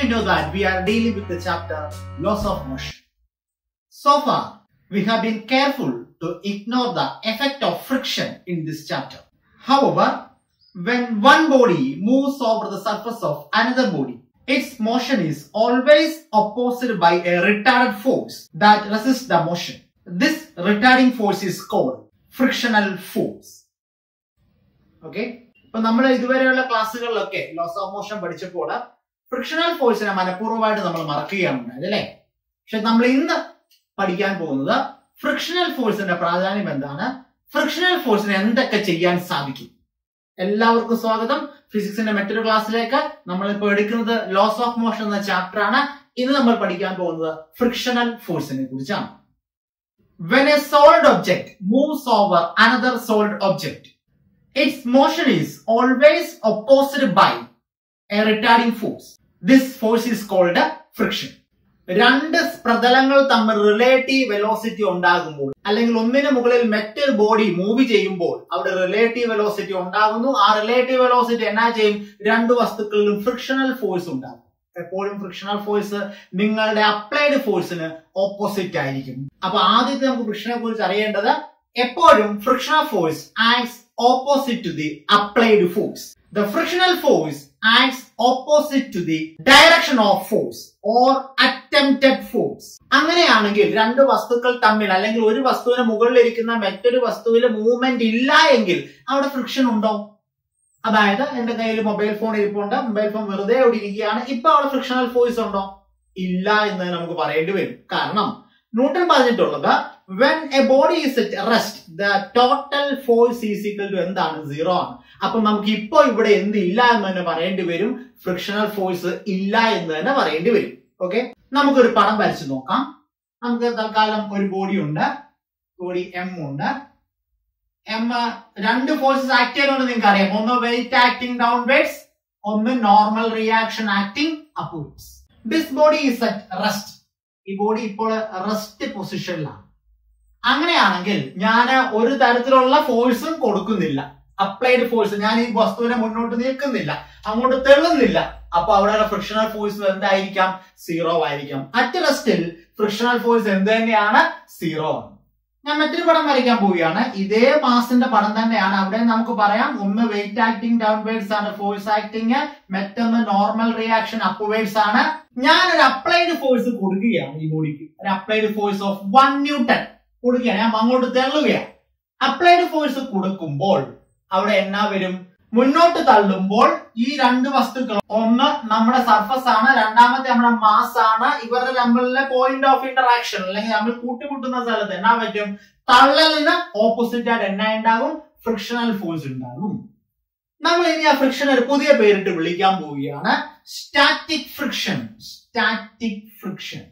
we know that we are dealing with the chapter laws of motion. So far, we have been careful to ignore the effect of friction in this chapter. However, when one body moves over the surface of another body, its motion is always opposed by a retarded force that resists the motion. This retarding force is called frictional force. Okay ഇപ്പൊ നമ്മൾ ഇതുവരെയുള്ള ക്ലാസ്സുകളിലൊക്കെ laws of motion പഠിച്ചപ്പോൾ frictional ഫോഴ്സിനെ മനഃപൂർവ്വമായിട്ട് നമ്മൾ മറക്കുകയാണ് ഉണ്ടായത് അല്ലേ പക്ഷെ നമ്മൾ ഇന്ന് പഠിക്കാൻ പോകുന്നത് ഫ്രിക്ഷണൽ ഫോഴ്സിന്റെ പ്രാധാന്യം എന്താണ് ഫ്രിക്ഷണൽ ഫോഴ്സിന് എന്തൊക്കെ ചെയ്യാൻ സാധിക്കും എല്ലാവർക്കും സ്വാഗതം ഫിസിക്സിന്റെ മറ്റൊരു ക്ലാസ്സിലേക്ക് നമ്മളിപ്പോൾ എടുക്കുന്നത് ലോസ് ഓഫ് മോഷൻ എന്ന ചാപ്റ്റർ ആണ് ഇന്ന് നമ്മൾ പഠിക്കാൻ പോകുന്നത് ഫ്രിക്ഷണൽ ഫോഴ്സിനെ കുറിച്ചാണ് When a solid object moves over another solid object, its motion is always opposed by a retarding force. This force is called friction. രണ്ട് പ്രതലങ്ങൾ തമ്മിൽ റിലേറ്റീവ് വെലോസിറ്റി ഉണ്ടാകുമ്പോൾ അല്ലെങ്കിൽ ഒന്നിന് മുകളിൽ മറ്റൊരു ബോഡി മൂവ് ചെയ്യുമ്പോൾ അവിടെ റിലേറ്റീവ് വെലോസിറ്റി ഉണ്ടാകുന്നു ആ റിലേറ്റീവ് വെലോസിറ്റി എന്നാ ചെയ്യും രണ്ട് വസ്തുക്കളിലും ഫ്രിക്ഷണൽ ഫോഴ്സ് ഉണ്ടാകും എപ്പോഴും ഫ്രിക്ഷണൽ ഫോഴ്സ് നിങ്ങളുടെ അപ്ലൈഡ് ഫോഴ്സിന് ഓപ്പോസിറ്റ് ആയിരിക്കും അപ്പൊ ആദ്യത്തെ നമുക്ക് ഫ്രിക്ഷനെ കുറിച്ച് അറിയേണ്ടത് എപ്പോഴും frictional force acts opposite to the applied force the frictional force acts opposite to the direction of force or attempted force അങ്ങനെയാണെങ്കിൽ രണ്ട് വസ്തുക്കൾ തമ്മിൽ അല്ലെങ്കിൽ ഒരു വസ്തുവിന് മുകളിലിരിക്കുന്ന മറ്റൊരു വസ്തുവിൽ മൂവ്മെന്റ് ഇല്ല എങ്കിൽ അവിടെ ഫ്രിക്ഷൻ ഉണ്ടോ അതായത് എന്റെ കയ്യിൽ മൊബൈൽ ഫോൺ ഇരിപ്പുണ്ട് മൊബൈൽ ഫോൺ വെറുതെ അവിടെ ഇരിക്കുകയാണ് ഇപ്പൊ അവിടെ ഫ്രിക്ഷണൽ ഫോഴ്സ് ഉണ്ടോ ഇല്ല എന്ന് നമുക്ക് പറയേണ്ടി വരും കാരണം ന്യൂട്ടൺ പറഞ്ഞിട്ടുള്ളത് when a body is at rest the total force is equal to എന്താണ് സീറോ ആണ് അപ്പൊ നമുക്ക് ഇപ്പൊ ഇവിടെ എന്ത് ഇല്ല എന്ന് തന്നെ പറയേണ്ടി വരും ഫ്രിക്ഷണൽ ഫോഴ്സ് ഇല്ല എന്ന് തന്നെ പറയേണ്ടി വരും ഓക്കെ നമുക്കൊരു പടം വരച്ചു നോക്കാം നമുക്ക് തൽക്കാലം ഒരു ബോഡി ഉണ്ട് ബോഡി എം ഉണ്ട് എം രണ്ട് ഫോഴ്സസ് ആക്ട് ചെയ്യുന്നുണ്ട് നിങ്ങൾക്ക് അറിയാം ഒന്ന് വെയിറ്റ് ആക്ടിങ് ഡൗൺവേർഡ്സ് ഒന്ന് normal reaction acting upwards this body is at rest ഈ ബോഡി ഇപ്പോൾ റെസ്റ്റ് പൊസിഷനിലാണ് അങ്ങനെയാണെങ്കിൽ ഞാൻ ഒരു തരത്തിലുള്ള ഫോഴ്സും കൊടുക്കുന്നില്ല അപ്ലൈഡ് ഫോഴ്സ് ഞാൻ ഈ വസ്തുവിനെ മുന്നോട്ട് നീക്കുന്നില്ല അങ്ങോട്ട് തെള്ളുന്നില്ല അപ്പൊ അവിടെ ഫ്രിക്ഷണൽ ഫോഴ്സ് എന്തായിരിക്കാം സീറോ ആയിരിക്കാം അറ്റ് റെസ്റ്റിൽ ഫ്രിക്ഷണൽ ഫോഴ്സ് എന്ത് തന്നെയാണ് സീറോ ആണ് ഞാൻ മറ്റൊരു പടം വരയ്ക്കാൻ പോവുകയാണ് ഇതേ മാസിന്റെ പടം തന്നെയാണ് അവിടെ നമുക്ക് പറയാം ഒന്ന് വെയിറ്റ് ആക്ടിങ് ഡൗൺവേർഡ്സ് ആണ് ഫോഴ്സ് ആക്ടിങ് മറ്റൊന്ന് നോർമൽ റിയാക്ഷൻ അപ്വേർഡ്സ് ആണ് ഞാൻ ഒരു അപ്ലൈഡ് ഫോഴ്സ് കൊടുക്കുകയാണ് ഈ ബോഡിക്ക് ഒരു applied force of one Newton കൊടുക്കുകയാണ് ഞാൻ അങ്ങോട്ട് തെള്ളുകയാണ് അപ്ലൈഡ് ഫോഴ്സ് കൊടുക്കുമ്പോൾ അവിടെ എന്നാ വരും മുന്നോട്ട് തള്ളുമ്പോൾ ഈ രണ്ട് വസ്തുക്കൾ ഒന്ന് നമ്മുടെ സർഫസ് ആണ് രണ്ടാമത്തെ നമ്മുടെ മാസ് ആണ് ഇവരുടെ തമ്മിലെ പോയിന്റ് ഓഫ് ഇന്ററാക്ഷൻ അല്ലെങ്കിൽ നമ്മൾ കൂട്ടിമുട്ടുന്ന സ്ഥലത്ത് എന്നാ പറ്റും തള്ളലിന് ഓപ്പോസിറ്റ് ആയിട്ട് എന്നാ ഉണ്ടാകും ഫ്രിക്ഷണൽ ഫോഴ്സ് ഉണ്ടാകും നമ്മൾ ഇനി ആ ഫ്രിക്ഷൻ ഒരു പുതിയ പേരിട്ട് വിളിക്കാൻ പോവുകയാണ് സ്റ്റാറ്റിക് ഫ്രിക്ഷൻ സ്റ്റാറ്റിക് ഫ്രിക്ഷൻ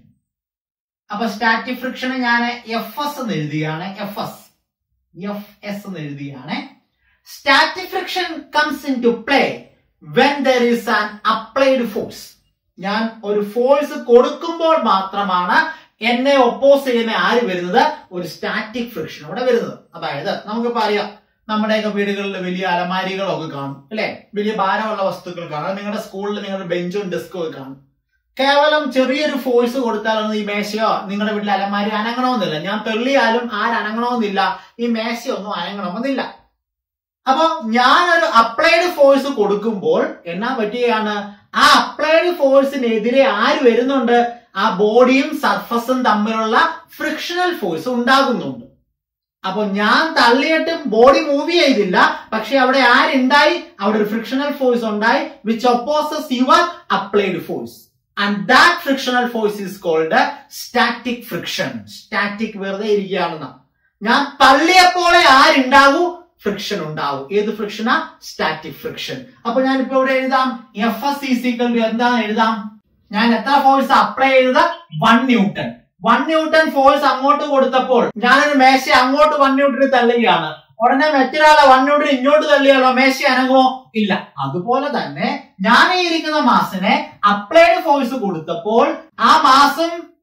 അപ്പൊ സ്റ്റാറ്റിക് ഫ്രിക്ഷന് ഞാൻ എഫ് എസ് എന്ന് എഴുതിയാണ് എഫ് എസ് എഫ് എസ് എന്ന് എഴുതിയാണ് static friction comes into play when there is an applied force ഞാൻ ഒരു ഫോഴ്സ് കൊടുക്കുമ്പോൾ മാത്രമാണ് എന്നെ ഒപ്പോസ് ചെയ്യുന്ന ആര് വരുന്നത് ഒരു സ്റ്റാറ്റിക് ഫ്രിക്ഷൻ അവിടെ വരുന്നത് അതായത് നമുക്കിപ്പോ അറിയാം നമ്മുടെയൊക്കെ വീടുകളിൽ വലിയ അലമാരികളൊക്കെ കാണും അല്ലെ വലിയ ഭാരമുള്ള വസ്തുക്കൾ കാണും നിങ്ങളുടെ സ്കൂളിൽ നിങ്ങളുടെ ബെഞ്ചും ഡെസ്കും ഒക്കെ കാണും കേവലം ചെറിയൊരു ഫോഴ്സ് കൊടുത്താലൊന്നും ഈ മേശയോ നിങ്ങളുടെ വീട്ടിലെ അലമാരി അനങ്ങണമെന്നില്ല ഞാൻ തെള്ളിയാലും ആരനങ്ങണമെന്നില്ല ഈ മേശയൊന്നും അനങ്ങണമെന്നില്ല അപ്പൊ ഞാനൊരു അപ്ലൈഡ് ഫോഴ്സ് കൊടുക്കുമ്പോൾ എന്നാ പറ്റുകയാണ് ആ അപ്ലൈഡ് ഫോഴ്സിനെതിരെ ആര് വരുന്നുണ്ട് ആ ബോഡിയും സർഫസും തമ്മിലുള്ള ഫ്രിക്ഷണൽ ഫോഴ്സ് ഉണ്ടാകുന്നുണ്ട് അപ്പൊ ഞാൻ തള്ളിയിട്ടും ബോഡി മൂവ് ചെയ്തില്ല പക്ഷെ അവിടെ ആരുണ്ടായി അവിടെ ഒരു ഫ്രിക്ഷണൽ ഫോഴ്സ് ഉണ്ടായി which opposes your applied force and that frictional force is called static friction static വെറുതെ ഇരിക്കുകയാണെന്ന ഞാൻ തള്ളിയപ്പോഴേ ആരുണ്ടാകൂ ഫ്രിക്ഷൻ ഉണ്ടാവും ഏത് ഫ്രിക്ഷനാ സ്റ്റാറ്റിക് ഫ്രിക്ഷൻ അപ്പൊ ഞാനിപ്പോ ഇവിടെ എഴുതാം എഫ് എസ് ഈസിക്കൽ എന്താണ് എഴുതാം ഞാൻ എത്ര ഫോഴ്സ് അപ്ലൈ ചെയ്തത് one Newton one Newton force അങ്ങോട്ട് കൊടുത്തപ്പോൾ ഞാനൊരു മേശ അങ്ങോട്ട് വൺ ന്യൂട്ടൺ തള്ളുകയാണ് ഉടനെ മറ്റൊരാളെ വൺ ന്യൂട്ടൺ ഇങ്ങോട്ട് തള്ളിയാലോ മേശ അനങ്ങുമോ ഇല്ല അതുപോലെ തന്നെ ഞാൻ ഈ ഇരിക്കുന്ന മാസിനെ അപ്ലൈഡ് ഫോഴ്സ് കൊടുത്തപ്പോൾ ആ മാസും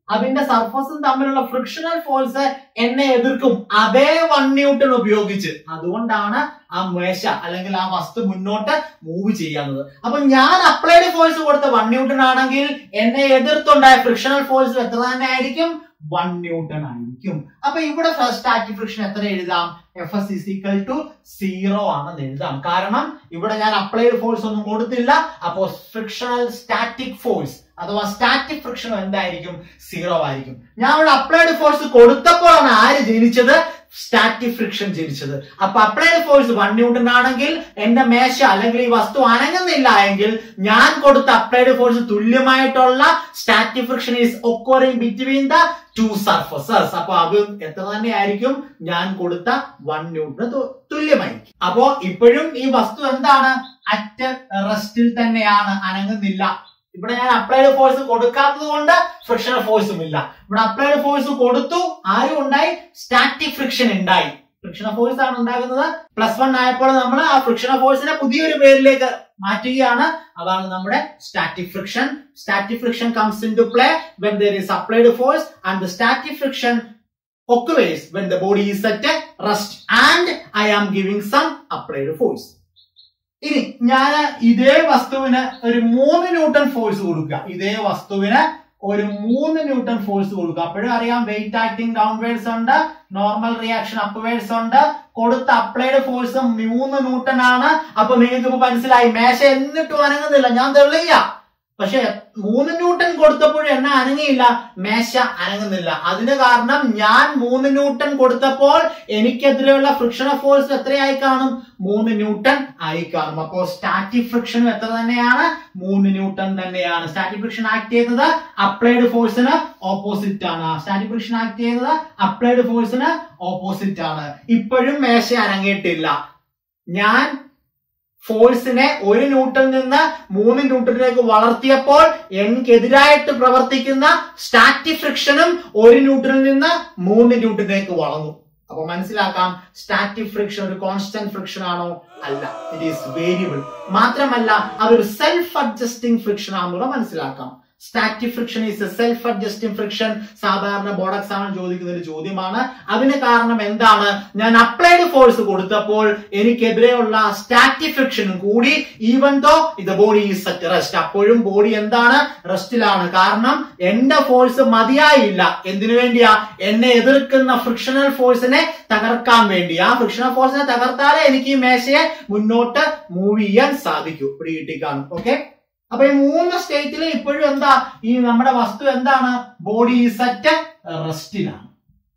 അതിന്റെ സർഫസും തമ്മിലുള്ള ഫ്രിക്ഷണൽ ഫോഴ്സ് എന്നെ എതിർക്കും അതേ വൺ ന്യൂട്ടൺ ഉപയോഗിച്ച് അതുകൊണ്ടാണ് ആ മേശ അല്ലെങ്കിൽ ആ വസ്തു മുന്നോട്ട് മൂവ് ചെയ്യാവുന്നത് അപ്പൊ ഞാൻ അപ്ലൈഡ് ഫോഴ്സ് കൊടുത്ത വൺ ന്യൂട്ടൺ ആണെങ്കിൽ എന്നെ എതിർത്തുണ്ടായ ഫ്രിക്ഷണൽ ഫോഴ്സ് എത്ര തന്നെ ആയിരിക്കും വൺ ന്യൂട്ടൺ ആയിരിക്കും അപ്പൊ ഇവിടെ സ്റ്റാറ്റിക് ഫ്രിക്ഷൻ എത്ര എഴുതാം F S is equal to zero ആണെന്ന് എഴുതാം കാരണം ഇവിടെ ഞാൻ അപ്ലൈഡ് ഫോഴ്സ് ഒന്നും കൊടുത്തില്ല അപ്പോ ഫ്രിക്ഷണൽ സ്റ്റാറ്റിക് ഫോഴ്സ് അഥവാ സ്റ്റാറ്റിക് ഫ്രിക്ഷൻ എന്തായിരിക്കും സീറോ ആയിരിക്കും ഞാൻ ഇവിടെ അപ്ലൈഡ് ഫോഴ്സ് കൊടുത്തപ്പോഴാണ് ആര് ജനിച്ചത് സ്റ്റാറ്റിക് ഫ്രിക്ഷൻ ജനിച്ചത് അപ്പൊ അപ്ലൈഡ് ഫോഴ്സ് വൺ ന്യൂട്ടൺ ആണെങ്കിൽ എന്റെ മേശ അല്ലെങ്കിൽ ഈ വസ്തു അനങ്ങുന്നില്ല എങ്കിൽ ഞാൻ കൊടുത്ത അപ്ലൈഡ് ഫോഴ്സ് തുല്യമായിട്ടുള്ള static friction is occurring between the two surfaces അപ്പൊ അത് എത്ര തന്നെ ആയിരിക്കും ഞാൻ കൊടുത്ത വൺ ന്യൂട്ടന് തുല്യമായിരിക്കും അപ്പോ ഇപ്പോഴും ഈ വസ്തു എന്താണ് അറ്റ് റെസ്റ്റിൽ തന്നെയാണ് അനങ്ങുന്നില്ല ഇവിടെ ഞാൻ അപ്ലൈഡ് ഫോഴ്സ് കൊടുക്കാത്തത് കൊണ്ട് ഫ്രിക്ഷണൽ ഫോഴ്സും ഇല്ല ഇവിടെ അപ്ലൈഡ് ഫോഴ്സ് കൊടുത്തു ആരും ഉണ്ടായി സ്റ്റാറ്റിക് ഫ്രിക്ഷൻ ഉണ്ടായി ഫ്രിക്ഷണൽ ഫോഴ്സ് ആണ് ഉണ്ടാകുന്നത് പ്ലസ് വൺ ആയപ്പോൾ നമ്മൾ ആ ഫ്രിക്ഷണൽ ഫോഴ്സിനെ പുതിയൊരു പേരിലേക്ക് മാറ്റുകയാണ് അതാണ് നമ്മുടെ static friction static friction comes into play when there is applied force and the static friction occurs when the body is at rest and I am giving some applied force. ഇനി ഞാൻ ഇതേ വസ്തുവിന് ഒരു മൂന്ന് newton force കൊടുക്കുക ഇതേ വസ്തുവിന് ഒരു മൂന്ന് ന്യൂട്ടൺ ഫോഴ്സ് കൊടുക്കുക അപ്പോഴും അറിയാം വെയിറ്റ് ആക്ടിങ് ഡൗൺവേർഡ്സ് ഉണ്ട് നോർമൽ റിയാക്ഷൻ അപ്വേർഡ്സ് ഉണ്ട് കൊടുത്ത അപ്ലൈഡ് ഫോഴ്സ് മൂന്ന് ന്യൂട്ടൺ ആണ് അപ്പൊ നിങ്ങൾക്ക് ഇപ്പൊ മനസ്സിലായി മേശ എന്നിട്ടും അനങ്ങുന്നില്ല ഞാൻ തെളിയ പക്ഷെ മൂന്ന് ന്യൂട്ടൺ കൊടുത്തപ്പോഴും എന്നെ അനങ്ങിയില്ല മേശ അനങ്ങുന്നില്ല അതിന് കാരണം ഞാൻ മൂന്ന് ന്യൂട്ടൺ കൊടുത്തപ്പോൾ എനിക്കെതിരെയുള്ള ഫ്രിക്ഷൻ ഫോഴ്സ് എത്രയായി കാണും മൂന്ന് ന്യൂട്ടൺ ആയി കാണും അപ്പോൾ സ്റ്റാറ്റിക് ഫ്രിക്ഷനും എത്ര തന്നെയാണ് മൂന്ന് ന്യൂട്ടൺ തന്നെയാണ് സ്റ്റാറ്റിക് ഫ്രിക്ഷൻ ആക്ട് ചെയ്യുന്നത് അപ്ലൈഡ് ഫോഴ്സിന് ഓപ്പോസിറ്റ് ആണ് സ്റ്റാറ്റിക് ഫ്രിക്ഷൻ ആക്ട് ചെയ്യുന്നത് അപ്ലൈഡ് ഫോഴ്സിന് ഓപ്പോസിറ്റ് ആണ് ഇപ്പോഴും മേശ അനങ്ങിയിട്ടില്ല ഞാൻ ഫോഴ്സിനെ ഒരു ന്യൂട്ടണിൽ നിന്ന് മൂന്ന് ന്യൂട്ടണിലേക്ക് വളർത്തിയപ്പോൾ എനിക്കെതിരായിട്ട് പ്രവർത്തിക്കുന്ന സ്റ്റാറ്റിക് ഫ്രിക്ഷനും ഒരു ന്യൂട്ടണിൽ നിന്ന് മൂന്ന് ന്യൂട്ടണിലേക്ക് വളർന്നു അപ്പൊ മനസ്സിലാക്കാം സ്റ്റാറ്റിക് ഫ്രിക്ഷൻ ഒരു കോൺസ്റ്റന്റ് ഫ്രിക്ഷൻ ആണോ അല്ല ഇറ്റ് ഈസ് വേരിയബിൾ മാത്രമല്ല അതൊരു സെൽഫ് അഡ്ജസ്റ്റിംഗ് ഫ്രിക്ഷൻ ആണെന്നുള്ള മനസ്സിലാക്കാം static friction is a self adjusting friction സാധാരണ ബോർഡ് എക്സാമിന് ചോദിക്കുന്ന ഒരു ചോദ്യമാണ് അതിന് കാരണം എന്താണ് ഞാൻ അപ്ലൈഡ് ഫോഴ്സ് കൊടുത്തപ്പോൾ എനിക്കെതിരെയുള്ള സ്റ്റാറ്റിക് ഫ്രിക്ഷനും കൂടി ഈവൻ ദോ ഇത് ബോഡി ഈസ് അറ്റ് റെസ്റ്റ് അപ്പോഴും ബോഡി എന്താണ് റെസ്റ്റിലാണ് കാരണം എന്റെ ഫോഴ്സ് മതിയായില്ല എന്തിനു വേണ്ടിയാ എന്നെ എതിർക്കുന്ന ഫ്രിക്ഷണൽ ഫോഴ്സിനെ തകർക്കാൻ വേണ്ടി ആ ഫ്രിക്ഷണൽ ഫോഴ്സിനെ തകർത്താലേ എനിക്ക് ഈ മേശയെ മുന്നോട്ട് മൂവ് ചെയ്യാൻ സാധിക്കൂ പിടികിട്ടിക്കാണും ഓക്കെ അപ്പൊ ഈ മൂന്ന് സ്റ്റേറ്റിൽ ഇപ്പോഴും എന്താ ഈ നമ്മുടെ വസ്തു എന്താണ് ബോഡി സെറ്റ് റെസ്റ്റിലാണ്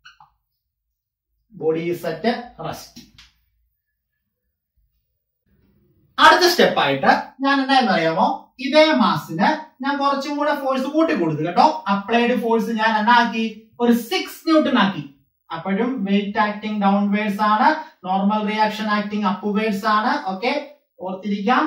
ബോഡി സെറ്റ് റെസ്റ്റ് അടുത്ത സ്റ്റെപ്പായിട്ട് ഞാൻ എന്താണെന്ന് അറിയാമോ ഇതേ മാസിന് ഞാൻ കുറച്ചും കൂടെ ഫോഴ്സ് കൂട്ടി കൊടുത്തു കേട്ടോ അപ്ലൈഡ് ഫോഴ്സ് ഞാൻ എന്നാക്കി ഒരു സിക്സ് ന്യൂട്ടൺ ആക്കി അപ്പോഴും വെയിറ്റ് ആക്ടിങ് ഡൗൺവേർഡ്സ് ആണ് നോർമൽ റിയാക്ഷൻ ആക്ടിങ് അപ്വേർഡ്സ് ആണ് ഓക്കെ ഓർത്തിരിക്കാം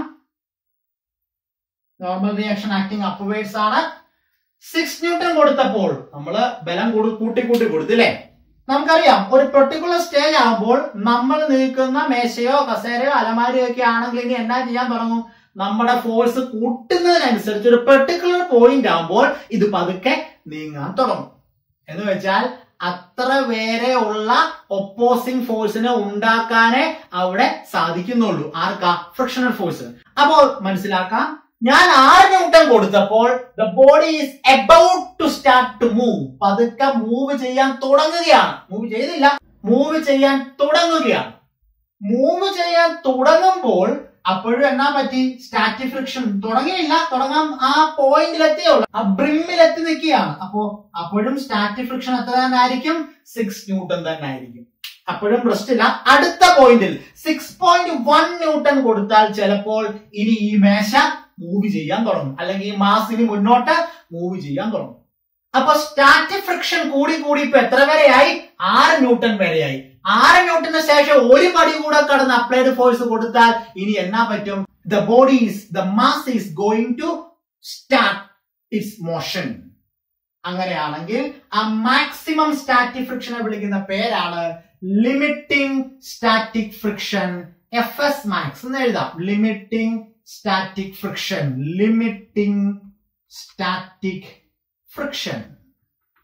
നോർമൽ റിയാക്ഷൻ ആക്ടിങ് അപ്വേർഡ്സ് ആണ് സിക്സ് ന്യൂട്ടൺ കൊടുത്തപ്പോൾ നമ്മൾ ബലം കൂടി- കൂട്ടി കൂട്ടി കൊടുത്തില്ലേ നമുക്കറിയാം ഒരു പെർട്ടിക്കുലർ സ്റ്റേജ് ആകുമ്പോൾ നമ്മൾ നിൽക്കുന്ന മേശയോ കസേരയോ അലമാരയോ ഒക്കെ ആണെങ്കിൽ ഇനി എന്നാ ചെയ്യാൻ തുടങ്ങും നമ്മുടെ ഫോഴ്സ് കൂട്ടുന്നതിനനുസരിച്ച് ഒരു പെർട്ടിക്കുലർ പോയിന്റ് ആകുമ്പോൾ ഇത് പതുക്കെ നീങ്ങാൻ തുടങ്ങും എന്ന് വെച്ചാൽ അത്ര വേറെ ഉള്ള ഒപ്പോസിംഗ് ഫോഴ്സിനെ ഉണ്ടാക്കാനേ അവിടെ സാധിക്കുന്നുള്ളൂ ആർക്കാ ഫ്രിക്ഷണൽ ഫോഴ്സ് അപ്പോൾ മനസ്സിലാക്കാം ഞാൻ ആറ് ന്യൂട്ടൺ കൊടുത്തപ്പോൾ the body is about to start to move പതുക്കെ മൂവ് ചെയ്യാൻ തുടങ്ങുകയാണ് മൂവ് ചെയ്തില്ല മൂവ് ചെയ്യാൻ തുടങ്ങുകയാണ് മൂവ് ചെയ്യാൻ തുടങ്ങുമ്പോൾ അപ്പോഴും എന്നാ പറ്റി സ്റ്റാറ്റിക് ഫ്രിക്ഷൻ തുടങ്ങിയില്ല തുടങ്ങാൻ ആ പോയിന്റിൽ എത്തിയുള്ളൂ ആ ബ്രിമ്മിൽ എത്തി നിൽക്കുകയാണ് അപ്പോ അപ്പോഴും സ്റ്റാറ്റിക് ഫ്രിക്ഷൻ എത്ര തന്നെ ആയിരിക്കും സിക്സ് ന്യൂട്ടൺ തന്നെ ആയിരിക്കും അപ്പോഴും റെസ്റ്റ് ഇല്ല അടുത്ത പോയിന്റിൽ സിക്സ് പോയിന്റ് വൺ ന്യൂട്ടൺ കൊടുത്താൽ ചിലപ്പോൾ ഇനി ഈ മേശ മൂവ് ചെയ്യാൻ തുടങ്ങും അല്ലെങ്കിൽ ഈ മാസ് ഇനി മുന്നോട്ട് മൂവ് ചെയ്യാൻ തുടങ്ങും അപ്പൊ സ്റ്റാറ്റിക് ഫ്രിക്ഷൻ കൂടി കൂടി ഇപ്പൊ എത്ര വരെയായി ആറ് ന്യൂട്ടൺ വരെയായി ആറ് ന്യൂട്ടന് ശേഷം ഒരു പടി കൂടെ കടന്ന് അപ്ലൈഡ് ഫോഴ്സ് കൊടുത്താൽ ഇനി എന്നാ പറ്റും the body is the mass is going to start its motion അങ്ങനെയാണെങ്കിൽ ആ മാക്സിമം സ്റ്റാറ്റിക് ഫ്രിക്ഷനെ വിളിക്കുന്ന പേരാണ് limiting static friction F S max എന്ന് എഴുതാം limiting static friction limiting static friction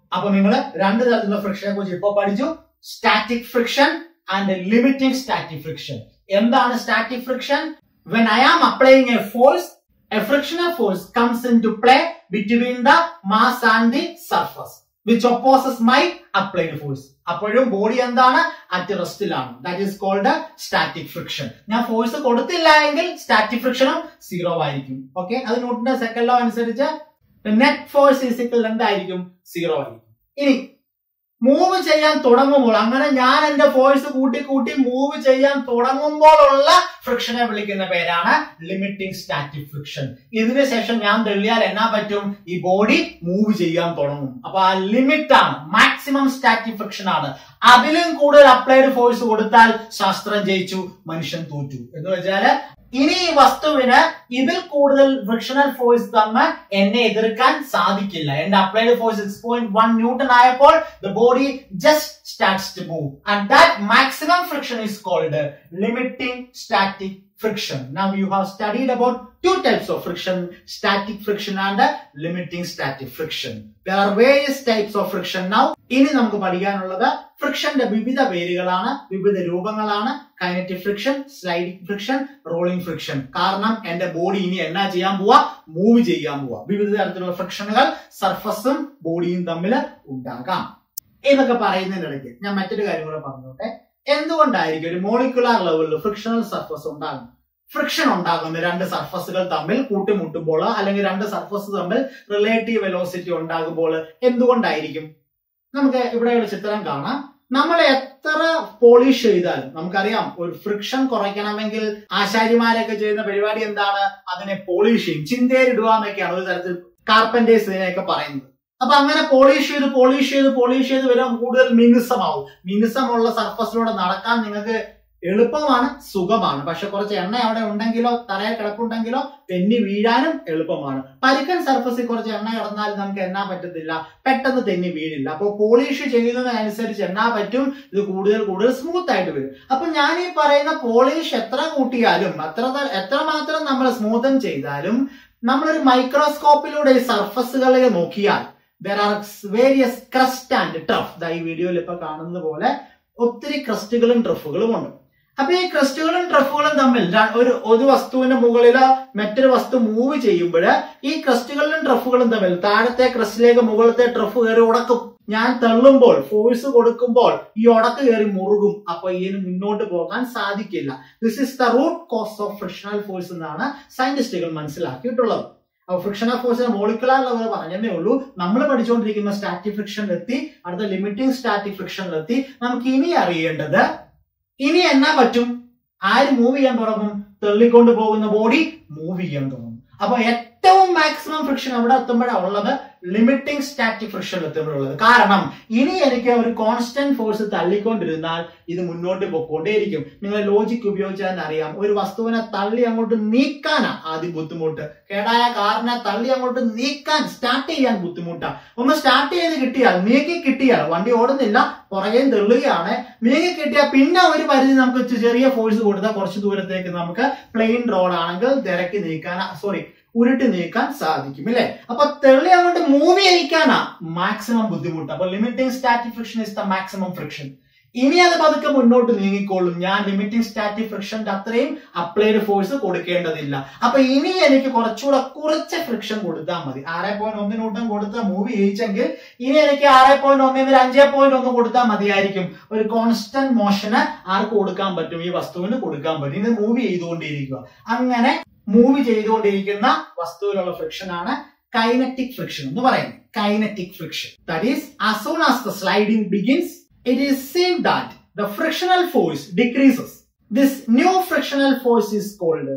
അപ്പൊ നിങ്ങൾ രണ്ട് തരത്തിലുള്ള ഫ്രിക്ഷനെ കുറിച്ച് ഇപ്പൊ പഠിച്ചു static friction and limiting static friction എന്താണ് static friction when I am applying a force a frictional force comes into play between the mass and the surface which opposes my applied force അപ്പോഴും body എന്താണ് at റെസ്റ്റിലാണ് that is called static friction ഞാൻ force കൊടുത്തില്ല എങ്കിൽ static ഫ്രിക്ഷനും zero ആയിരിക്കും okay അത് ന്യൂട്ടന്റെ സെക്കൻഡ് ലോ അനുസരിച്ച് നെറ്റ് ഫോഴ്സ് ഈസിക്കൽ എന്തായിരിക്കും സീറോ ആയിരിക്കും ഇനി മൂവ് ചെയ്യാൻ തുടങ്ങുമ്പോൾ അങ്ങനെ ഞാൻ എന്റെ ഫോഴ്സ് കൂട്ടി കൂട്ടി മൂവ് ചെയ്യാൻ തുടങ്ങുമ്പോഴുള്ള ഫ്രിക്ഷനെ വിളിക്കുന്ന പേരാണ് ലിമിറ്റിംഗ് സ്റ്റാറ്റിക് ഫ്രിക്ഷൻ ഇതിനു ശേഷം ഞാൻ തെളിയാൽ എന്നാ പറ്റും ഈ ബോഡി മൂവ് ചെയ്യാൻ തുടങ്ങും അപ്പൊ ആ ലിമിറ്റ് ആണ് മാക്സിമം സ്റ്റാറ്റിക് ഫ്രിക്ഷൻ ആണ് അതിലും കൂടുതൽ അപ്ലൈഡ് ഫോഴ്സ് കൊടുത്താൽ ശാസ്ത്രം ജയിച്ചു മനുഷ്യൻ തോറ്റു എന്ന് വെച്ചാല് ഇനി ഈ വസ്തുവിന് ഇതിൽ കൂടുതൽ ഫ്രിക്ഷണൽ ഫോഴ്സ് തന്ന് എന്നെ എതിർക്കാൻ സാധിക്കില്ല എന്റെ applied force six point one Newton ആയപ്പോൾ the body just starts to move and that maximum friction is called limiting static friction. Now you have studied about two types of friction, static friction and limiting static friction. There are various types of friction now. ഇനി നമുക്ക് പഠിക്കാനുള്ളത് ഫ്രിക്ഷന്റെ വിവിധ പേരുകളാണ് വിവിധ രൂപങ്ങളാണ് kinetic friction sliding friction rolling friction കാരണം എന്റെ body ഇനി എന്നാ ചെയ്യാൻ പോവാ മൂവ് ചെയ്യാൻ പോവാ വിവിധ തരത്തിലുള്ള ഫ്രിക്ഷനുകൾ സർഫസും ബോഡിയും തമ്മിൽ ഉണ്ടാകാം ഇതൊക്കെ പറയുന്നതിനിടയ്ക്ക് ഞാൻ മറ്റൊരു കാര്യം കൂടെ പറഞ്ഞോട്ടെ എന്തുകൊണ്ടായിരിക്കും ഒരു മോളിക്കുലാർ ലെവലിൽ ഫ്രിക്ഷണൽ സർഫസ് ഉണ്ടാകും ഫ്രിക്ഷൻ ഉണ്ടാകുന്ന രണ്ട് സർഫസുകൾ തമ്മിൽ കൂട്ടിമുട്ടുമ്പോൾ അല്ലെങ്കിൽ രണ്ട് സർഫസ് തമ്മിൽ റിലേറ്റീവ് വെലോസിറ്റി ഉണ്ടാകുമ്പോൾ എന്തുകൊണ്ടായിരിക്കും നമുക്ക് ഇവിടെ ഒരു ചിത്രം കാണാം നമ്മൾ എത്ര പോളിഷ് ചെയ്താലും നമുക്കറിയാം ഒരു ഫ്രിക്ഷൻ കുറയ്ക്കണമെങ്കിൽ ആശാരിമാരൊക്കെ ചെയ്യുന്ന പരിപാടി എന്താണ് അതിനെ പോളിഷ് ചെയ്യും ചിന്തയിലിടുക എന്നൊക്കെയാണ് ഒരു തരത്തിൽ കാർപ്പന്റേഴ്സ് ഇതിനെയൊക്കെ പറയുന്നത് അപ്പൊ അങ്ങനെ പോളിഷ് ചെയ്ത് പോളിഷ് ചെയ്ത് പോളിഷ് ചെയ്ത് വരാൻ കൂടുതൽ മിനുസമാവും മിനുസമുള്ള സർഫസിലൂടെ നടക്കാൻ നിങ്ങൾക്ക് എളുപ്പമാണ് സുഖമാണ് പക്ഷെ കുറച്ച് എണ്ണ അവിടെ ഉണ്ടെങ്കിലോ തറയിൽ കിടപ്പുണ്ടെങ്കിലോ തെന്നി വീഴാനും എളുപ്പമാണ് പരുക്കൻ സർഫസിൽ കുറച്ച് എണ്ണ കിടന്നാൽ നമുക്ക് എണ്ണാൻ പറ്റത്തില്ല പെട്ടെന്ന് തെന്നി വീഴില്ല അപ്പോൾ പോളിഷ് ചെയ്യുന്നതിനനുസരിച്ച് എണ്ണാ പറ്റും ഇത് കൂടുതൽ കൂടുതൽ സ്മൂത്ത് ആയിട്ട് വരും അപ്പൊ ഞാൻ ഈ പറയുന്ന പോളിഷ് എത്ര കൂട്ടിയാലും എത്ര എത്രമാത്രം നമ്മൾ സ്മൂത്തൻ ചെയ്താലും നമ്മളൊരു മൈക്രോസ്കോപ്പിലൂടെ ഈ സർഫസുകളെ നോക്കിയാൽ there are various crest and trough ഈ വീഡിയോയിൽ ഇപ്പൊ കാണുന്ന പോലെ ഒത്തിരി ക്രസ്റ്റുകളും ട്രഫുകളും ഉണ്ട് അപ്പൊ ഈ ക്രസ്റ്റുകളും ട്രഫുകളും തമ്മിൽ ഒരു ഒരു വസ്തുവിന്റെ മുകളിൽ മറ്റൊരു വസ്തു മൂവ് ചെയ്യുമ്പോൾ ഈ ക്രസ്റ്റുകളും ട്രഫുകളും തമ്മിൽ താഴത്തെ ക്രസ്റ്റിലേക്ക് മുകളിലത്തെ ട്രഫ് കയറി ഉടക്കും ഞാൻ തള്ളുമ്പോൾ ഫോഴ്സ് കൊടുക്കുമ്പോൾ ഈ ഉടക്ക് കയറി മുറുകും അപ്പൊ ഇതിന് മുന്നോട്ട് പോകാൻ സാധിക്കില്ല this is the root cause of frictional force എന്നാണ് സയന്റിസ്റ്റുകൾ മനസ്സിലാക്കിയിട്ടുള്ളത് അപ്പൊ ഫ്രിക്ഷണൽ ഫോഴ്സിന്റെ മോളിക്കുലാർ ലെവൽ പറഞ്ഞതേ ഉള്ളൂ നമ്മൾ പഠിച്ചുകൊണ്ടിരിക്കുന്ന സ്റ്റാറ്റിക് ഫ്രിക്ഷനിലെത്തി അടുത്ത ലിമിറ്റിംഗ് സ്റ്റാറ്റിക് ഫ്രിക്ഷനിലെത്തി നമുക്ക് ഇനി അറിയേണ്ടത് ഇനി എന്നാ പറ്റും ആര് മൂവ് ചെയ്യാൻ തുടങ്ങും തള്ളിക്കൊണ്ട് പോകുന്ന ബോഡി മൂവ് ചെയ്യാൻ തുടങ്ങും അപ്പൊ ഏറ്റവും മാക്സിമം ഫ്രിക്ഷൻ എവിടെ എത്തുമ്പോഴാണ് ഉള്ളത് ലിമിറ്റിംഗ് സ്റ്റാറ്റിക് ഫ്രിക്ഷൻ എത്തുമ്പോഴുള്ളത് കാരണം ഇനി എനിക്ക് ഒരു കോൺസ്റ്റന്റ് ഫോഴ്സ് തള്ളിക്കൊണ്ടിരുന്നാൽ ഇത് മുന്നോട്ട് പോയിക്കൊണ്ടേയിരിക്കും നിങ്ങൾ ലോജിക് ഉപയോഗിച്ചാൽ അറിയാം ഒരു വസ്തുവിനെ തള്ളി അങ്ങോട്ട് നീക്കാനാ ആദ്യം ബുദ്ധിമുട്ട് കേടായ കാറിനെ തള്ളി അങ്ങോട്ട് നീക്കാൻ സ്റ്റാർട്ട് ചെയ്യാൻ ബുദ്ധിമുട്ടാ ഒന്ന് സ്റ്റാർട്ട് ചെയ്ത് കിട്ടിയാൽ നീക്കി കിട്ടിയാൽ വണ്ടി ഓടുന്നില്ല പുറകെ തെള്ളുകയാണ് നീങ്ങി കിട്ടിയാൽ പിന്നെ ഒരു പരിധി നമുക്ക് ചെറിയ ഫോഴ്സ് കൊടുത്താൽ കുറച്ച് ദൂരത്തേക്ക് നമുക്ക് പ്ലെയിൻ റോഡ് ആണെങ്കിൽ തിരക്കി നീക്കാൻ സോറി ഉരുട്ടി നീക്കാൻ സാധിക്കും അല്ലെ അപ്പൊ തെള്ളി അങ്ങോട്ട് മൂവ് ചെയ്യിക്കാനാ മാക്സിമം ബുദ്ധിമുട്ട് അപ്പൊ limiting static friction is the maximum friction ഇനി അത് പതുക്കെ മുന്നോട്ട് നീങ്ങിക്കോളും ഞാൻ ലിമിറ്റിംഗ് സ്റ്റാറ്റിക് ഫ്രിക്ഷന്റെ അത്രയും അപ്ലൈഡ് ഫോഴ്സ് കൊടുക്കേണ്ടതില്ല അപ്പൊ ഇനി എനിക്ക് കുറച്ചുകൂടെ കുറച്ച് ഫ്രിക്ഷൻ കൊടുത്താൽ മതി ആറ് പോയിന്റ് ഒന്ന് ന്യൂട്ടൺ കൊടുത്ത മൂവ് ചെയ്യിച്ചെങ്കിൽ ഇനി എനിക്ക് ആറ് പോയിന്റ് ഒന്നിൽ അഞ്ച് പോയിന്റ് ഒന്ന് കൊടുത്താൽ മതിയായിരിക്കും ഒരു കോൺസ്റ്റന്റ് മോഷന് ആർക്ക് കൊടുക്കാൻ പറ്റും ഈ വസ്തുവിന് കൊടുക്കാൻ പറ്റും ഇത് മൂവ് ചെയ്തുകൊണ്ടിരിക്കുക അങ്ങനെ മൂവ് ചെയ്തുകൊണ്ടിരിക്കുന്ന വസ്തുവിലുള്ള ഫ്രിക്ഷൻ ആണ് കൈനറ്റിക് ഫ്രിക്ഷൻ എന്ന് പറയുന്നത് kinetic friction that is as soon as the sliding begins it is seen that the frictional force decreases this new frictional force is called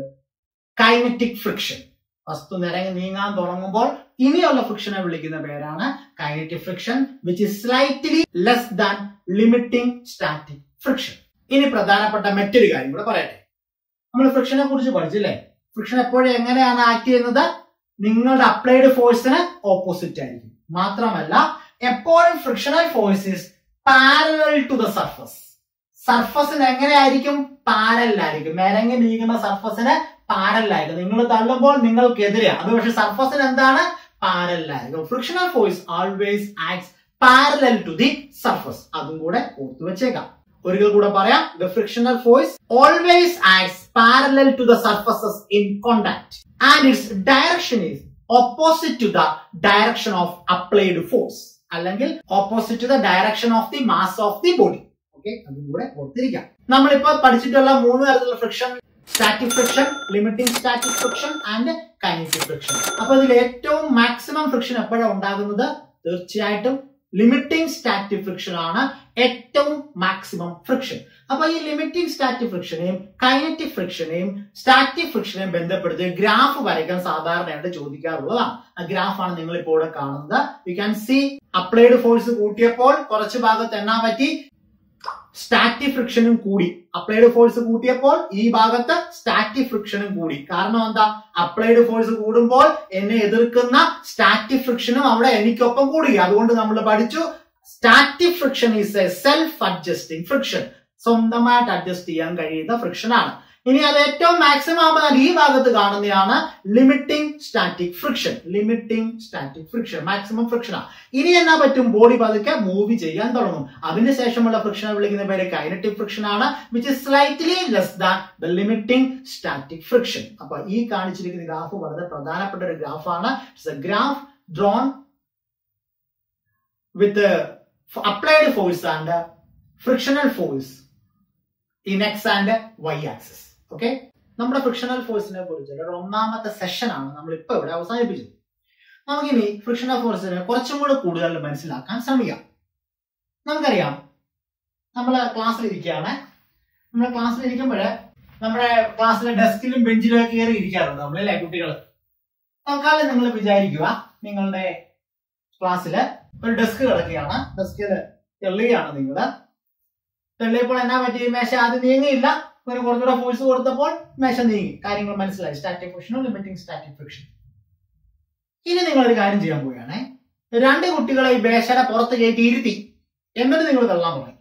kinetic friction വസ്തു നിരങ്ങി നീങ്ങാൻ തുടങ്ങുമ്പോൾ ഇനിയുള്ള ഫ്രിക്ഷനെ വിളിക്കുന്ന പേരാണ് kinetic friction which is slightly less than limiting static friction ഇനി പ്രധാനപ്പെട്ട മറ്റൊരു കാര്യം കൂടെ പറയട്ടെ നമ്മൾ ഫ്രിക്ഷനെ കുറിച്ച് പഠിച്ചില്ലേ ഫ്രിക്ഷൻ എപ്പോഴും എങ്ങനെയാണ് ആക്ട് ചെയ്യുന്നത് നിങ്ങളുടെ അപ്ലൈഡ് ഫോഴ്സിന് ഓപ്പോസിറ്റ് ആയിരിക്കും മാത്രമല്ല എപ്പോഴും frictional force is parallel to the surface സർഫസിന് എങ്ങനെയായിരിക്കും പാരലായിരിക്കും മെരങ്ങി നീങ്ങുന്ന സർഫസിന് പാരലായിരിക്കും നിങ്ങൾ തള്ളുമ്പോൾ നിങ്ങൾക്കെതിരെ അത് പക്ഷെ സർഫസിന് എന്താണ് പാരലായിരിക്കും frictional force always acts parallel to the surface അതും കൂടെ ഓർത്തു വെച്ചേക്കാം ഒരിക്കൽ കൂടെ പറയാം the frictional force always acts parallel to the surfaces in contact and its direction is opposite to the direction of applied force അല്ലെങ്കിൽ opposite to the direction of the mass of the body okay അതും കൂടെ ഓർത്തിരിക്കാം നമ്മളിപ്പോ പഠിച്ചിട്ടുള്ള മൂന്ന് തരത്തിലുള്ള friction static friction limiting static friction and kinetic friction അപ്പൊ ഇതിൽ ഏറ്റവും മാക്സിമം ഫ്രിക്ഷൻ എപ്പോഴാണ് ഉണ്ടാകുന്നത് തീർച്ചയായിട്ടും ലിമിറ്റിംഗ് സ്റ്റാറ്റിക് ഫ്രിക്ഷൻ ആണ് ഏറ്റവും മാക്സിമം ഫ്രിക്ഷൻ അപ്പൊ ഈ ലിമിറ്റിംഗ് സ്റ്റാറ്റിക് ഫ്രിക്ഷനെയും കൈനറ്റിക് ഫ്രിക്ഷനെയും സ്റ്റാറ്റിക് ഫ്രിക്ഷനെയും ബന്ധപ്പെടുത്തി ഗ്രാഫ് വരയ്ക്കാൻ സാധാരണയായിട്ട് ചോദിക്കാറുള്ളതാണ് ആ ഗ്രാഫാണ് നിങ്ങൾ ഇപ്പോൾ ഇവിടെ കാണുന്നത് you can see applied force കൂട്ടിയപ്പോൾ കുറച്ച് ഭാഗത്ത് എണ്ണാൻ പറ്റി സ്റ്റാറ്റിക് ഫ്രിക്ഷനും കൂടി അപ്ലൈഡ് ഫോഴ്സ് കൂട്ടിയപ്പോൾ ഈ ഭാഗത്ത് സ്റ്റാറ്റിക് ഫ്രിക്ഷനും കൂടി കാരണം എന്താ അപ്ലൈഡ് ഫോഴ്സ് കൂടുമ്പോൾ എന്നെ എതിർക്കുന്ന സ്റ്റാറ്റിക് ഫ്രിക്ഷനും അവിടെ എനിക്കൊപ്പം കൂടി അതുകൊണ്ട് നമ്മൾ പഠിച്ചു static friction is a self adjusting friction സ്വന്തമായിട്ട് അഡ്ജസ്റ്റ് ചെയ്യാൻ കഴിയുന്ന ഫ്രിക്ഷൻ ആണ് ഇനി അത് ഏറ്റവും മാക്സിമം ആകുമ്പോൾ ഈ ഭാഗത്ത് കാണുന്നതാണ് limiting static friction limiting static friction maximum friction ആണ് ഇനി എന്നാ പറ്റും ബോഡി പതുക്കെ മൂവ് ചെയ്യാൻ തുടങ്ങും അതിനുശേഷമുള്ള ഫ്രിക്ഷനെ വിളിക്കുന്ന പേര് കൈനറ്റിക് ഫ്രിക്ഷൻ ആണ് which is slightly less than the limiting static friction അപ്പൊ ഈ കാണിച്ചിരിക്കുന്ന ഗ്രാഫ് വളരെ പ്രധാനപ്പെട്ട ഒരു ഗ്രാഫാണ് it's a graph drawn with applied force and frictional force in X and Y axis okay നമ്മുടെ ഫ്രിക്ഷണൽ ഫോഴ്സിനെ കുറിച്ച് ഒരു ഒന്നാമത്തെ സെഷൻ ആണ് നമ്മൾ ഇപ്പൊ ഇവിടെ അവസാനിപ്പിച്ചത് നമുക്കിനി ഫ്രിക്ഷണൽ ഫോഴ്സിനെ കുറച്ചും കൂടെ കൂടുതൽ മനസ്സിലാക്കാൻ ശ്രമിക്കാം നമുക്കറിയാം നമ്മൾ ക്ലാസ്സിൽ ഇരിക്കുകയാണ് നമ്മൾ ക്ലാസ്സിൽ ഇരിക്കുമ്പോൾ നമ്മുടെ ക്ലാസ്സിലെ ഡെസ്കിലും ബെഞ്ചിലും ഒക്കെ കയറി ഇരിക്കാറുണ്ട് നമ്മളല്ലേ കുട്ടികൾ തൽക്കാലം നിങ്ങൾ വിചാരിക്കുക നിങ്ങളുടെ ക്ലാസ്സിൽ ഒരു ഡെസ്ക് കിടക്കുകയാണ് ഡെസ്കിൽ തെള്ളുകയാണ് നിങ്ങൾ തെള്ളിയപ്പോൾ എന്നാ പറ്റി മേശ ആദ്യം നീങ്ങിയില്ല ഒരു കുറച്ചുകൂടെ ഫോഴ്സ് കൊടുത്തപ്പോൾ മേശ നീങ്ങി കാര്യങ്ങൾ മനസ്സിലായി സ്റ്റാറ്റിക് ഫ്രിക്ഷനും ലിമിറ്റിംഗ് സ്റ്റാറ്റിക് ഫ്രിക്ഷൻ ഇനി നിങ്ങൾ ഒരു കാര്യം ചെയ്യാൻ പോവുകയാണെ രണ്ട് കുട്ടികളെ ഈ മേശയുടെ പുറത്ത് കയറ്റി ഇരുത്തി എന്നിട്ട് നിങ്ങൾ തള്ളാൻ തുടങ്ങി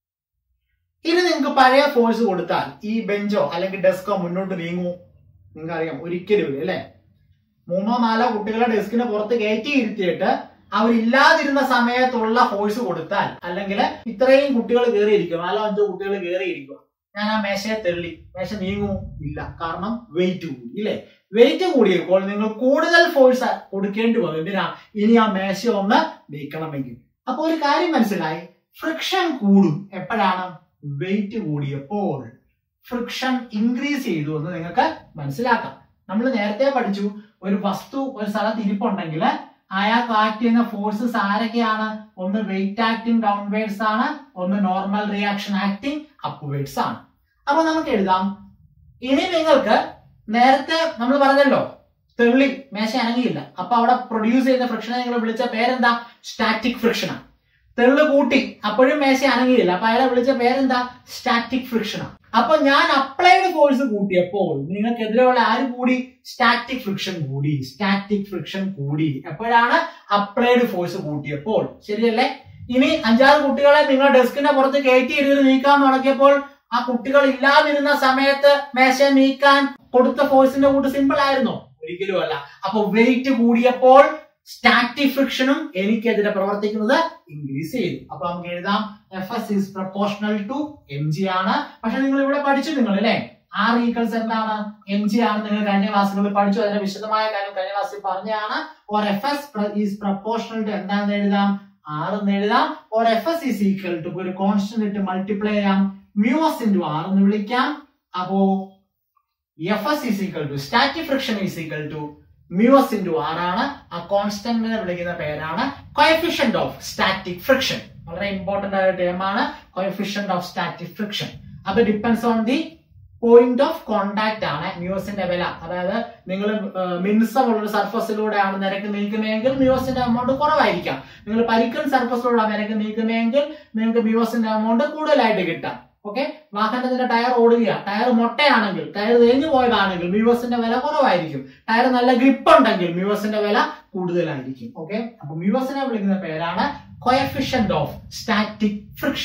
ഇനി നിങ്ങൾക്ക് പഴയ ഫോഴ്സ് കൊടുത്താൽ ഈ ബെഞ്ചോ അല്ലെങ്കിൽ ഡെസ്കോ മുന്നോട്ട് നീങ്ങൂ നിങ്ങൾക്കറിയാം ഒരിക്കലും ഇല്ല അല്ലെ മൂന്നോ നാലോ കുട്ടികളെ ഡെസ്കിന് പുറത്ത് കയറ്റി ഇരുത്തിയിട്ട് അവരില്ലാതിരുന്ന സമയത്തുള്ള ഫോഴ്സ് കൊടുത്താൽ അല്ലെങ്കിൽ ഇത്രയും കുട്ടികൾ കയറിയിരിക്കും നാലോ അഞ്ചോ കുട്ടികൾ കയറിയിരിക്കുക ഞാൻ ആ മേശയെ തെള്ളി മേശ നീങ്ങുമോ ഇല്ല കാരണം വെയിറ്റ് കൂടി ഇല്ലേ വെയിറ്റ് കൂടിയപ്പോൾ നിങ്ങൾ കൂടുതൽ ഫോഴ്സ് കൊടുക്കേണ്ടി വന്നു എന്തിനാ ഇനി ആ മേശ ഒന്ന് നീക്കണമെങ്കിൽ അപ്പൊ ഒരു കാര്യം മനസ്സിലായി ഫ്രിക്ഷൻ കൂടും എപ്പോഴാണ് വെയിറ്റ് കൂടിയപ്പോൾ ഫ്രിക്ഷൻ ഇൻക്രീസ് ചെയ്തു എന്ന് നിങ്ങൾക്ക് മനസ്സിലാക്കാം നമ്മൾ നേരത്തെ പഠിച്ചു ഒരു വസ്തു ഒരു സ്ഥലത്ത് ഇരിപ്പുണ്ടെങ്കിൽ അയാൾക്ക് ആക്ട് ചെയ്യുന്ന ഫോഴ്സസ് ആരൊക്കെയാണ് ഒന്ന് വെയിറ്റ് ആക്ടിങ് ഡൗൺവേർഡ്സ് ആണ് ഒന്ന് നോർമൽ റിയാക്ഷൻ ആക്ടിങ് അപ്വേർഡ്സ് ആണ് അപ്പൊ നമുക്ക് എഴുതാം ഇനി നിങ്ങൾക്ക് നേരത്തെ നമ്മൾ പറഞ്ഞല്ലോ തെള്ളി മേശ അനങ്ങിയില്ല അപ്പൊ അവിടെ പ്രൊഡ്യൂസ് ചെയ്യുന്ന ഫ്രിക്ഷനെ നിങ്ങൾ വിളിച്ച പേരെന്താ സ്റ്റാറ്റിക് ഫ്രിക്ഷനാണ് തെള്ള് കൂട്ടി അപ്പോഴും മേശ അനങ്ങിയില്ല അപ്പൊ അയാളെ വിളിച്ച പേരെന്താ സ്റ്റാറ്റിക് ഫ്രിക്ഷനാണ് അപ്പൊ ഞാൻ അപ്ലൈഡ് ഫോഴ്സ് കൂട്ടിയപ്പോൾ നിങ്ങൾക്കെതിരെയുള്ള ആര് കൂടി സ്റ്റാറ്റിക് ഫ്രിക്ഷൻ കൂടി സ്റ്റാറ്റിക് ഫ്രിക്ഷൻ കൂടി എപ്പോഴാണ് അപ്ലൈഡ് ഫോഴ്സ് കൂട്ടിയപ്പോൾ ശരിയല്ലേ ഇനി അഞ്ചാറ് കുട്ടികളെ നിങ്ങൾ ഡെസ്കിന്റെ പുറത്ത് കയറ്റി ഇരുന്ന് നീക്കാൻ തുടങ്ങിയപ്പോൾ ആ കുട്ടികൾ ഇല്ലാതിരുന്ന സമയത്ത് മേശ നീക്കാൻ കൊടുത്ത ഫോഴ്സിന്റെ കൂട്ട് സിമ്പിൾ ആയിരുന്നോ ഒരിക്കലും അല്ല അപ്പൊ വെയിറ്റ് കൂടിയപ്പോൾ സ്റ്റാറ്റിക് ഫ്രിക്ഷനും എനിക്കെതിരെ പ്രവർത്തിക്കുന്നത് ഇൻക്രീസ് ചെയ്തു അപ്പൊ നമുക്ക് എഴുതാം F S is proportional to M G ആണ് പക്ഷെ നിങ്ങൾ ഇവിടെ പഠിച്ചു നിങ്ങൾ അല്ലെ ആർ ഈക്വൽസ് എന്താണ് എം ജി ആണ് നിങ്ങൾ കഴിഞ്ഞ ക്ലാസ്സുകളിൽ പഠിച്ചു അതിന്റെ വിശദമായ കാര്യം കഴിഞ്ഞ ക്ലാസ്സിൽ പറഞ്ഞതാണ് or F S is proportional to എന്താണെന്ന് എഴുതാം ആർ എന്ന് എഴുതാം or F S is equal to ഒരു കോൺസ്റ്റന്റ് ഇട്ട് മൾട്ടിപ്ലൈ ചെയ്യാം മ്യൂസ് ഇൻറ്റു ആർ എന്ന് വിളിക്കാം അപ്പോ F S is equal to static friction is equal to mu s into R ആണ് ആ കോൺസ്റ്റന്റിനെ വിളിക്കുന്ന പേരാണ് കോയഫിഷ്യന്റ് ഓഫ് സ്റ്റാറ്റിക് ഫ്രിക്ഷൻ വളരെ ഇമ്പോർട്ടന്റ് ആയ ടേം ആണ് കോയഫിഷ്യന്റ് ഓഫ് സ്റ്റാറ്റിക് ഫ്രിക്ഷൻ അത് depends on the point of contact ആണ് മ്യൂസിന്റെ വില അതായത് നിങ്ങൾ മിനുസമുള്ള ഒരു സർഫസിലൂടെയാണ് നിരക്ക് നീക്കുന്നതെങ്കിൽ മ്യൂസിന്റെ എമൗണ്ട് കുറവായിരിക്കാം നിങ്ങൾ പരിക്കൻ സർഫസിലൂടെ നിരക്ക് നീക്കുന്നതെങ്കിൽ നിങ്ങൾക്ക് മ്യൂസിന്റെ എമൗണ്ട് കൂടുതലായിട്ട് കിട്ടാം ഓക്കെ വാഹനത്തിന്റെ ടയർ ഓടുക ടയർ മൊട്ടയാണെങ്കിൽ ടയർ തേഞ്ഞു പോയതാണെങ്കിൽ മ്യൂസിന്റെ വില കുറവായിരിക്കും ടയർ നല്ല ഗ്രിപ്പ് ഉണ്ടെങ്കിൽ മ്യൂസിന്റെ വില കൂടുതലായിരിക്കും ഓക്കെ അപ്പൊ മ്യൂസിനെ വിളിക്കുന്ന പേരാണ് കോയഫിഷ്യന്റ് ഓഫ് സ്റ്റാറ്റിക് ഫ്രിക്ഷൻ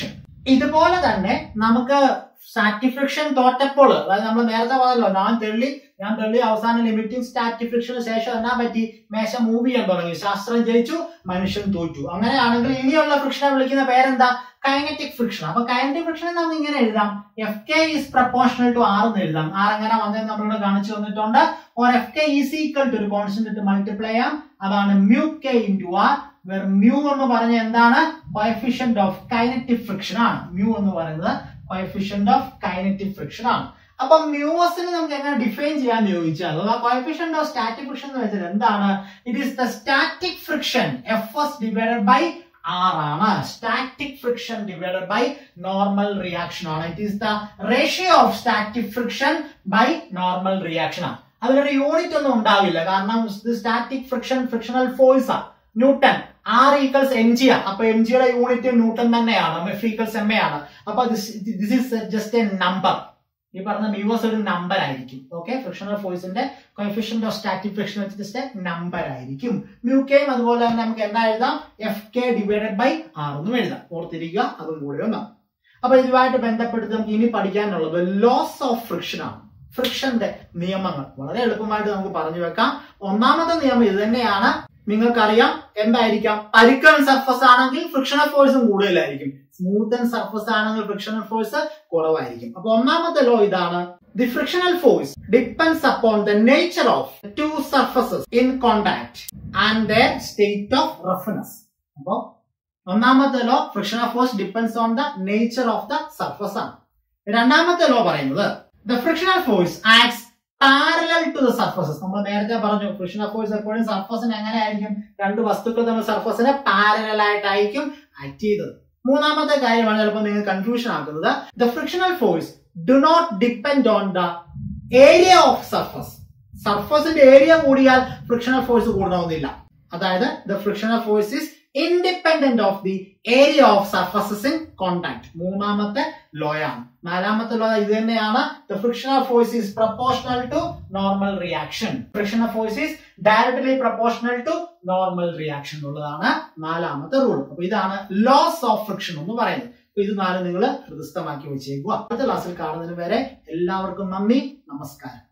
ഇതുപോലെ തന്നെ നമുക്ക് സ്റ്റാറ്റിഫ്രിക്ഷൻ തോറ്റപ്പോൾ അതായത് നമ്മൾ നേരത്തെ പറഞ്ഞല്ലോ ഞാൻ തെള്ളി ഞാൻ തെള്ളി അവസാന ലിമിറ്റിംഗ് സ്റ്റാറ്റിഫ്രിക്ഷന് ശേഷം എന്നാ പറ്റി മേശ മൂവ് ചെയ്യാൻ തുടങ്ങി ശാസ്ത്രം ജയിച്ചു മനുഷ്യൻ തോറ്റു അങ്ങനെയാണെങ്കിൽ ഇനിയുള്ള ഫ്രിക്ഷനെ വിളിക്കുന്ന പേരെന്താ കൈനറ്റിക് ഫ്രിക്ഷൻ അപ്പൊ കൈനറ്റിക് ഫ്രിക്ഷനെ നമുക്ക് ഇങ്ങനെ എഴുതാം F K is proportional to R എന്ന് എഴുതാം ആർ എങ്ങനെ വന്നതെന്ന് നമ്മളിവിടെ കാണിച്ചു തന്നിട്ടുണ്ട് or F K is equal to ഒരു കോൺസ്റ്റന്റ് ഇട്ട് മൾട്ടിപ്ലൈ ചെയ്യാം അതാണ് mu K into R where mu എന്ന് പറഞ്ഞ എന്താണ് കോയഫിഷ്യന്റ് ഓഫ് കൈനറ്റിക് ഫ്രിക്ഷൻ ആണ് മ്യൂ എന്ന് പറയുന്നത് കോയഫിഷ്യന്റ് ഓഫ് കൈനറ്റിക് ഫ്രിക്ഷൻ ആണ് അപ്പൊ മ്യൂസിന് നമുക്ക് എങ്ങനെ ഡിഫൈൻ ചെയ്യാൻ ചോദിച്ചാൽ അഥവാ കോയഫിഷ്യന്റ് ഓഫ് സ്റ്റാറ്റിക് ഫ്രിക്ഷൻ എന്ന് വെച്ചാൽ എന്താണ് it is the static friction F S divided by R ആണ് static friction divided by normal reaction ആണ് it is the ratio of static friction by normal reaction ആണ് അതിലൊരു യൂണിറ്റ് ഒന്നും ഉണ്ടാവില്ല കാരണം സ്റ്റാറ്റിക് ഫ്രിക്ഷൻ ഫ്രിക്ഷണൽ ഫോഴ്സ് ആണ് newton R equals M G ആണ് അപ്പൊ എം ജിയുടെ യൂണിറ്റ് ന്യൂട്ടൺ തന്നെയാണ് എഫ് ഈക്വൽസ് എം എ ആണ് അപ്പൊ this is just a number ഈ പറഞ്ഞ മ്യൂസ് ഒരു നമ്പർ ആയിരിക്കും ഓക്കെ ഫ്രിക്ഷണൽ ഫോഴ്സിന്റെ coefficient of static friction just number ആയിരിക്കും മ്യൂ കെയും അതുപോലെ തന്നെ നമുക്ക് എന്താ എഴുതാം F K divided by R എന്നും എഴുതാം ഓർത്തിരിക്കുക അതും കൂടി ഒന്ന് അപ്പൊ ഇതുമായിട്ട് ബന്ധപ്പെട്ട് നമുക്ക് ഇനി പഠിക്കാനുള്ളത് ലോസ് ഓഫ് ഫ്രിക്ഷൻ ആണ് ഫ്രിക്ഷന്റെ നിയമങ്ങൾ വളരെ എളുപ്പമായിട്ട് നമുക്ക് പറഞ്ഞു വെക്കാം ഒന്നാമത്തെ നിയമം ഇത് തന്നെയാണ് നിങ്ങൾക്കറിയാം എന്തായിരിക്കാം പരിക്കൺ സർഫസ് ആണെങ്കിൽ ഫ്രിക്ഷണൽ ഫോഴ്സും കൂടുതലായിരിക്കും സ്മൂത്ത് ആൻഡ് സർഫസ് ആണെങ്കിൽ ഫ്രിക്ഷണൽ ഫോഴ്സ് കുറവായിരിക്കും അപ്പൊ ഒന്നാമത്തെ ലോ ഇതാണ് the frictional force depends upon the nature of two surfaces in contact and their state of reference അപ്പോ ഒന്നാമത്തെ law frictional force depends on the nature of the surface ആണ് രണ്ടാമത്തെ law പറയുന്നത് the frictional force acts parallel to the surfaces നമ്മൾ നേരത്തെ പറഞ്ഞു frictional force എപ്പോഴും സർഫസിന് എങ്ങനെയായിരിക്കും രണ്ട് വസ്തുക്കൾ തമ്മിൽ സർഫസിന് പാരലൽ ആയിട്ടായിരിക്കും ആക്ട് ചെയ്തത് മൂന്നാമത്തെ കാര്യമാണ് ചിലപ്പോൾ നിങ്ങൾ കൺഫ്യൂഷൻ ആക്കുന്നത് the frictional force do not depend on the area of surface സർഫസിന്റെ ഏരിയ കൂടിയാൽ ഫ്രിക്ഷണൽ ഫോഴ്സ് കൂടണമെന്നില്ല അതായത് the frictional force is independent of the area of surfaces in contact മൂന്നാമത്തെ ലോ ആണ് നാലാമത്തെ ലോ ഇത് തന്നെയാണ് the frictional force is proportional to normal reaction frictional force is directly proportional to normal reaction ഉള്ളതാണ് നാലാമത്തെ rule അപ്പൊ ഇതാണ് loss of friction എന്ന് പറയുന്നത് അപ്പൊ ഇത് നാല് നിങ്ങൾ ഹൃദയസ്ഥമാക്കി വെച്ചേക്കുക അടുത്ത ക്ലാസ്സിൽ കാണുന്നതിന് വരെ എല്ലാവർക്കും നന്ദി നമസ്കാരം